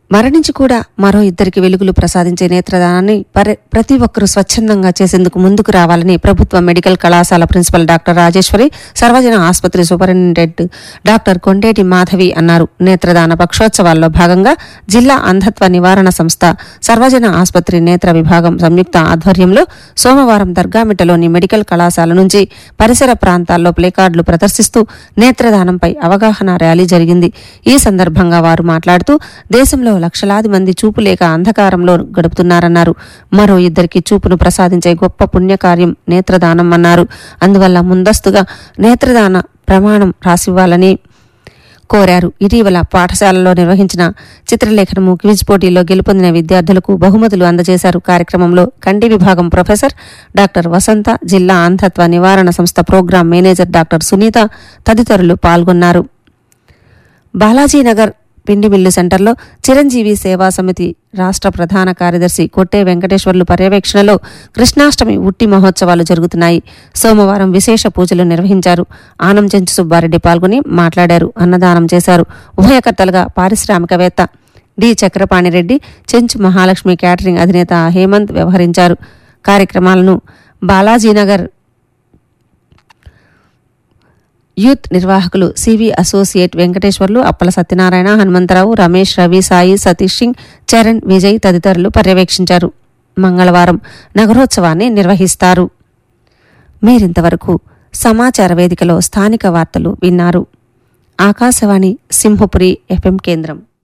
మరణించి కూడా మరో ఇద్దరికి వెలుగులు ప్రసాదించే నేత్రదానాన్ని పరి- ప్రతి ఒక్కరూ స్వచ్ఛందంగా చేసేందుకు ముందుకు రావాలని ప్రభుత్వ మెడికల్ కళాశాల ప్రిన్సిపల్ డాక్టర్ రాజేశ్వరి సర్వజన ఆసుపత్రి సూపరింటెండెంట్ డాక్టర్ కొండేటి మాధవి అన్నారు నేత్రదాన పక్షోత్సవాల్లో భాగంగా జిల్లా అంధత్వ నివారణ సంస్థ సర్వజన ఆసుపత్రి నేత్ర విభాగం సంయుక్త ఆధ్వర్యంలో సోమవారం దర్గామిట్టలోని మెడికల్ కళాశాల నుంచి పరిసర ప్రాంతాల్లో ప్లేకార్డులు ప్రదర్శిస్తూ నేత్రదానంపై అవగాహన ర్యాలీ జరిగింది ఈ సందర్భంగా వారు మాట్లాడుతూ దేశంలో లక్షలాది మంది చూపు లేక అంధకారంలో గడుపుతున్నారన్నారు మరో ఇద్దరికి చూపును ప్రసాదించే గొప్ప పుణ్యకార్యం నేత్రదానం అన్నారు అందువల్ల ముందస్తుగా నేత్రదాన ప్రమాణం రాసివ్వాలని కోరారు ఇటీవల పాఠశాలలో నిర్వహించిన చిత్రలేఖనము క్విజ్ పోటీలో గెలుపొందిన విద్యార్థులకు బహుమతులు అందజేశారు కార్యక్రమంలో కంటి విభాగం ప్రొఫెసర్ డాక్టర్ వసంత జిల్లా అంధత్వ నివారణ సంస్థ ప్రోగ్రాం మేనేజర్ డాక్టర్ సునీత తదితరులు పాల్గొన్నారు బాలాజీనగర్ పిండి మిల్లు సెంటర్లో చిరంజీవి సేవా సమితి రాష్ట్ర ప్రధాన కార్యదర్శి కొట్టే వెంకటేశ్వర్లు పర్యవేక్షణలో కృష్ణాష్టమి ఉట్టి మహోత్సవాలు జరుగుతున్నాయి సోమవారం విశేష పూజలు నిర్వహించారు ఆనం చెంచు సుబ్బారెడ్డి పాల్గొని మాట్లాడారు అన్నదానం చేశారు ఉభయకర్తలుగా పారిశ్రామికవేత్త డి చక్రపాణిరెడ్డి చెంచు మహాలక్ష్మి క్యాటరింగ్ అధినేత హేమంత్ వ్యవహరించారు కార్యక్రమాలను బాలాజీనగర్ యూత్ నిర్వాహకులు సివి అసోసియేట్ వెంకటేశ్వర్లు అప్పల సత్యనారాయణ హనుమంతరావు రమేష్ రవి సాయి సతీష్ సింగ్ చరణ్ విజయ్ తదితరులు పర్యవేక్షించారు మంగళవారం నగరోత్సవాన్ని నిర్వహిస్తారు మీరింతవరకు సమాచార వేదికలో స్థానిక వార్తలు విన్నారు ఆకాశవాణి సింహపురి ఎఫ్ఎం కేంద్రం